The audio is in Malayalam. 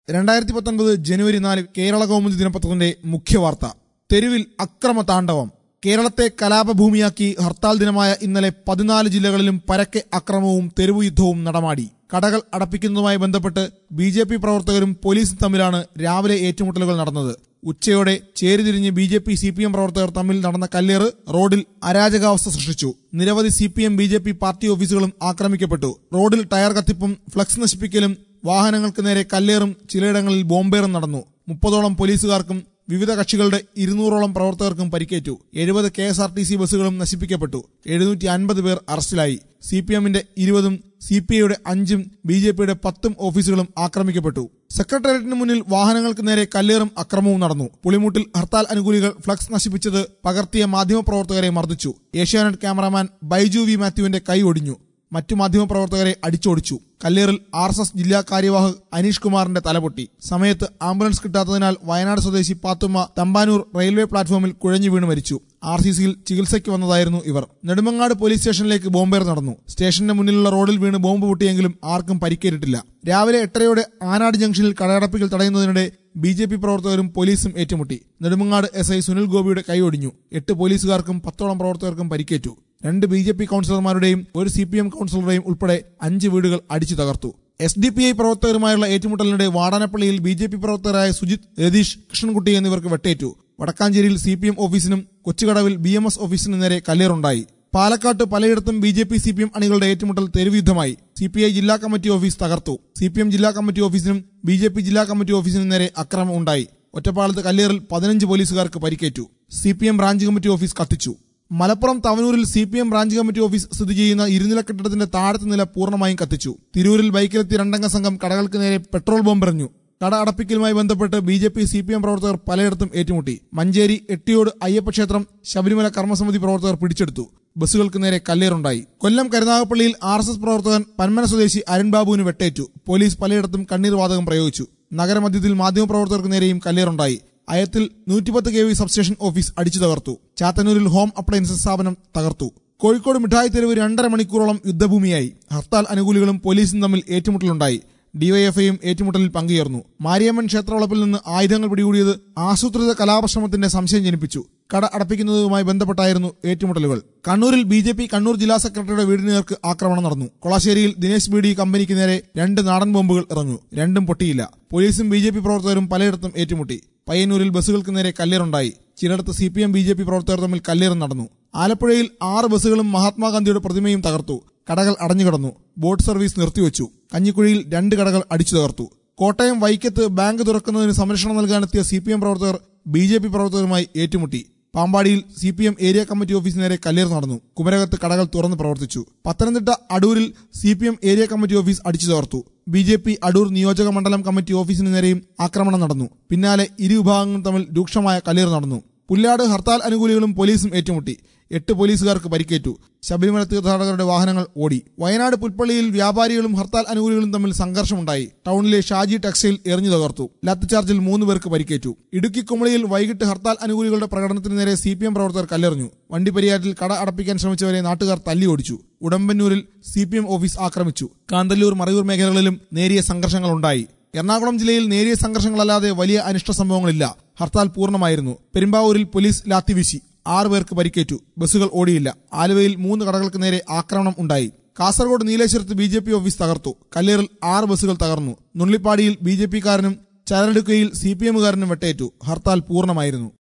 രണ്ടായിരത്തി പത്തൊൻപത് ജനുവരി നാല് കേരള കൗമുദി ദിനപത്രത്തിന്റെ മുഖ്യവാർത്ത തെരുവിൽ അക്രമ താണ്ഡവം കേരളത്തെ കലാപഭൂമിയാക്കി ഹർത്താൽ ദിനമായ ഇന്നലെ പതിനാല് ജില്ലകളിലും പരക്കെ അക്രമവും തെരുവു യുദ്ധവും നടമാടി കടകൾ അടപ്പിക്കുന്നതുമായി ബന്ധപ്പെട്ട് ബി ജെ പി പ്രവർത്തകരും പോലീസും തമ്മിലാണ് രാവിലെ ഏറ്റുമുട്ടലുകൾ നടന്നത് ഉച്ചയോടെ ചേരിതിരിഞ്ഞ് B J P C P M പ്രവർത്തകർ തമ്മിൽ നടന്ന കല്ലേറ് റോഡിൽ അരാജകാവസ്ഥ സൃഷ്ടിച്ചു നിരവധി C P M B J P party ഓഫീസുകളും ആക്രമിക്കപ്പെട്ടു റോഡിൽ ടയർ കത്തിപ്പും ഫ്ലക്സ് നശിപ്പിക്കലും വാഹനങ്ങൾക്ക് നേരെ കല്ലേറും ചിലയിടങ്ങളിൽ ബോംബേറും നടന്നു മുപ്പതോളം പോലീസുകാർക്കും വിവിധ കക്ഷികളുടെ ഇരുന്നൂറോളം പ്രവർത്തകർക്കും പരിക്കേറ്റു എഴുപത് K S R T C ബസ്സുകളും നശിപ്പിക്കപ്പെട്ടു എഴുന്നൂറ്റി അൻപത് പേർ അറസ്റ്റിലായി സി പി എമ്മിന്റെ ഇരുപതും സി പി ഐയുടെ അഞ്ചും ബി ജെ പിയുടെ പത്തും ഓഫീസുകളും ആക്രമിക്കപ്പെട്ടു സെക്രട്ടേറിയറ്റിന് മുന്നിൽ വാഹനങ്ങൾക്ക് നേരെ കല്ലേറും അക്രമവും നടന്നു പുളിമുട്ടിൽ ഹർത്താൽ അനുകൂലികൾ ഫ്ലക്സ് നശിപ്പിച്ചത് പകർത്തിയ മാധ്യമപ്രവർത്തകരെ മർദ്ദിച്ചു ഏഷ്യാനെറ്റ് ക്യാമറാമാൻ ബൈജു വി മാത്യുവിന്റെ കൈ ഒടിഞ്ഞു മറ്റു മാധ്യമപ്രവർത്തകരെ അടിച്ചോടിച്ചു കല്ലേറിൽ ആർ എസ് എസ് ജില്ലാ കാര്യവാഹക് അനീഷ് കുമാറിന്റെ തലപൊട്ടി സമയത്ത് ആംബുലൻസ് കിട്ടാത്തതിനാൽ വയനാട് സ്വദേശി പാത്തുമ്മ തമ്പാനൂർ റെയിൽവേ പ്ലാറ്റ്ഫോമിൽ കുഴഞ്ഞു വീണ് മരിച്ചു ആർ സി സിയിൽ ചികിത്സയ്ക്ക് വന്നതായിരുന്നു ഇവർ നെടുമങ്ങാട് പോലീസ് സ്റ്റേഷനിലേക്ക് ബോംബേർ നടന്നു സ്റ്റേഷന്റെ മുന്നിലുള്ള റോഡിൽ വീണ് ബോംബ് പൊട്ടിയെങ്കിലും ആർക്കും പരിക്കേറ്റിട്ടില്ല രാവിലെ എട്ടരയോടെ ആനാട് ജംഗ്ഷനിൽ കടയടപ്പിക്കൽ തടയുന്നതിനിടെ ബി ജെ പി പ്രവർത്തകരും പോലീസും ഏറ്റുമുട്ടി നെടുമങ്ങാട് എസ് ഐ സുനിൽ ഗോപിയുടെ കൈ ഒടിഞ്ഞു എട്ട് പോലീസുകാർക്കും പത്തോളം പ്രവർത്തകർക്കും പരിക്കേറ്റു രണ്ട് ബി ജെ പി കൌൺസിലർമാരുടെയും ഒരു സി പി എം കൌൺസിലറുടെയും ഉൾപ്പെടെ അഞ്ച് വീടുകൾ അടിച്ചു തകർത്തു എസ് ഡി പി ഐ പ്രവർത്തകരുമായുള്ള ഏറ്റുമുട്ടലിനിടെ വാടാനപ്പള്ളിയിൽ ബി ജെ പി പ്രവർത്തകരായ സുജിത് രതീഷ് കൃഷ്ണൻകുട്ടി എന്നിവർക്ക് വെട്ടേറ്റു വടക്കാഞ്ചേരിയിൽ സി പി എം ഓഫീസിനും കൊച്ചുകടവിൽ ബി എം എസ് ഓഫീസിനും നേരെ കല്ലേറുണ്ടായി പാലക്കാട്ട് പലയിടത്തും B J P C P M അണികളുടെ ഏറ്റുമുട്ടൽ തെരുവുയുദ്ധമായി സി പി ഐ ജില്ലാ കമ്മിറ്റി ഓഫീസ് തകർത്തു സി പി എം ജില്ലാ കമ്മിറ്റി ഓഫീസിനും ബി ജെ പി ജില്ലാ കമ്മിറ്റി ഓഫീസിനും നേരെ അക്രമം ഉണ്ടായി ഒറ്റപ്പാലത്ത് കല്ലേറിൽ പതിനഞ്ച് പോലീസുകാർക്ക് പരിക്കേറ്റു C P M branch committee office കത്തിച്ചു മലപ്പുറം തവനൂരിൽ C P M branch committee office സ്ഥിതി ചെയ്യുന്ന ഇരുനില കെട്ടിടത്തിന്റെ താഴത്തെ നില പൂർണ്ണമായും കത്തിച്ചു തിരൂരിൽ ബൈക്കിലെത്തിയ രണ്ടംഗ സംഘം കടകൾക്ക് നേരെ പെട്രോൾ ബോംബെറിഞ്ഞു കട അടപ്പിക്കലുമായി ബന്ധപ്പെട്ട് B J P C P M പ്രവർത്തകർ പലയിടത്തും ഏറ്റുമുട്ടി മഞ്ചേരി എട്ടിയോട് അയ്യപ്പക്ഷേത്രം ശബരിമല കർമ്മസമിതി പ്രവർത്തകർ പിടിച്ചെടുത്തു ബസ്സുകൾക്ക് നേരെ കല്ലേറുണ്ടായി കൊല്ലം കരുനാഗപ്പള്ളിയിൽ ആർ എസ് എസ് പ്രവർത്തകൻ പന്മന സ്വദേശി അരുൺ ബാബുവിന് വെട്ടേറ്റു പോലീസ് പലയിടത്തും കണ്ണീർ വാതകം പ്രയോഗിച്ചു നഗരമധ്യത്തിൽ മാധ്യമപ്രവർത്തകർക്ക് നേരെയും കല്ലേറുണ്ടായി അയത്തിൽ നൂറ്റിപ്പത്ത് കെ വി സബ്സ്റ്റേഷൻ ഓഫീസ് അടിച്ചു തകർത്തു ചാത്തന്നൂരിൽ ഹോം അപ്ലയൻസസ് സ്ഥാപനം തകർത്തു കോഴിക്കോട് മിഠായി തെരുവ് രണ്ടര മണിക്കൂറോളം യുദ്ധഭൂമിയായി ഹർത്താൽ അനുകൂലികളും പോലീസും തമ്മിൽ ഏറ്റുമുട്ടലുണ്ടായി ഡിവൈഎഫ്ഐയും ഏറ്റുമുട്ടലിൽ പങ്കുചേർന്നു മാരിയമ്മൻ ക്ഷേത്രവളപ്പിൽ നിന്ന് ആയുധങ്ങൾ പിടികൂടിയത് ആസൂത്രിത കലാപശ്രമത്തിന്റെ സംശയം ജനിപ്പിച്ചു കട അടപ്പിക്കുന്നതുമായി ബന്ധപ്പെട്ടായിരുന്നു ഏറ്റുമുട്ടലുകൾ കണ്ണൂരിൽ ബി ജെ പി കണ്ണൂർ ജില്ലാ സെക്രട്ടറിയുടെ വീടിന് നേർക്ക് ആക്രമണം നടന്നു കൊളാശ്ശേരിയിൽ ദിനേശ് ബി ഡി കമ്പനിക്ക് നേരെ രണ്ട് നാടൻ ബോംബുകൾ ഇറങ്ങു രണ്ടും പൊട്ടിയില്ല പോലീസും ബി ജെ പി പ്രവർത്തകരും പലയിടത്തും ഏറ്റുമുട്ടി പയ്യന്നൂരിൽ ബസ്സുകൾക്ക് നേരെ കല്ലേറുണ്ടായി ചിലയിടത്ത് C P M B J P പ്രവർത്തകർ തമ്മിൽ കല്ലേറും നടന്നു ആലപ്പുഴയിൽ ആറ് ബസ്സുകളും മഹാത്മാഗാന്ധിയുടെ പ്രതിമയും തകർത്തു കടകൾ അടഞ്ഞുകിടന്നു ബോട്ട് സർവീസ് നിർത്തിവെച്ചു കഞ്ഞിക്കുഴിയിൽ രണ്ട് കടകൾ അടിച്ചു തകർത്തു കോട്ടയം വൈക്കത്ത് ബാങ്ക് തുറക്കുന്നതിന് സംരക്ഷണം നൽകാനെത്തിയ സി പി എം പ്രവർത്തകർ ബി ജെ പി പ്രവർത്തകരുമായി ഏറ്റുമുട്ടി പാമ്പാടിയിൽ C P M area committee ഓഫീസിന് നേരെ കല്ലേർ നടന്നു കുമരകത്ത് കടകൾ തുറന്ന് പ്രവർത്തിച്ചു പത്തനംതിട്ട അടൂരിൽ C P M area committee office അടിച്ചു തകർത്തു ബി ജെ പി അടൂർ നിയോജക മണ്ഡലം കമ്മിറ്റി ഓഫീസിന് നേരെയും ആക്രമണം നടന്നു പിന്നാലെ ഇരു വിഭാഗങ്ങളും തമ്മിൽ രൂക്ഷമായ കല്ലേർ നടന്നു പുല്ലാട് ഹർത്താൽ അനുകൂലികളും പോലീസും ഏറ്റുമുട്ടി എട്ട് പോലീസുകാർക്ക് പരിക്കേറ്റു ശബരിമല തീർത്ഥാടകരുടെ വാഹനങ്ങൾ ഓടി വയനാട് പുൽപ്പള്ളിയിൽ വ്യാപാരികളും ഹർത്താൽ അനുകൂലികളും തമ്മിൽ സംഘർഷമുണ്ടായി ടൗണിലെ ഷാജി ടെക്സ്റ്റൈൽ എറിഞ്ഞു തകർത്തു ലാത്തി ചാർജിൽ മൂന്ന് പേർക്ക് പരിക്കേറ്റു ഇടുക്കി കുമളിയിൽ വൈകിട്ട് ഹർത്താൽ അനുകൂലികളുടെ പ്രകടനത്തിന് നേരെ സി പി എം പ്രവർത്തകർ കല്ലെറിഞ്ഞു വണ്ടിപ്പെരിയാറ്റിൽ കട അടപ്പിക്കാൻ ശ്രമിച്ചവരെ നാട്ടുകാർ തല്ലി ഓടിച്ചു ഉടമ്പന്നൂരിൽ സി പി എം ഓഫീസ് ആക്രമിച്ചു കാന്തല്ലൂർ മറയൂർ മേഖലകളിലും നേരിയ സംഘർഷങ്ങളുണ്ടായി എറണാകുളം ജില്ലയിൽ നേരിയ സംഘർഷങ്ങളല്ലാതെ വലിയ അനിഷ്ട സംഭവങ്ങളില്ല ഹർത്താൽ പൂർണ്ണമായിരുന്നു പെരുമ്പാവൂരിൽ പോലീസ് ലാത്തിവീശി ആറ് പേർക്ക് പരിക്കേറ്റു ബസ്സുകൾ ഓടിയില്ല ആലുവയിൽ മൂന്ന് കടകൾക്ക് നേരെ ആക്രമണം ഉണ്ടായി കാസർഗോഡ് നീലേശ്വരത്ത് ബി ജെ പി ഓഫീസ് തകർത്തു കല്ലേറിൽ ആറ് ബസ്സുകൾ തകർന്നു നുള്ളിപ്പാടിയിൽ ബി ജെ പിക്കാരനും ചരലെടുക്കയിൽ സി പി എമ്മുകാരനും വെട്ടേറ്റു ഹർത്താൽ പൂർണ്ണമായിരുന്നു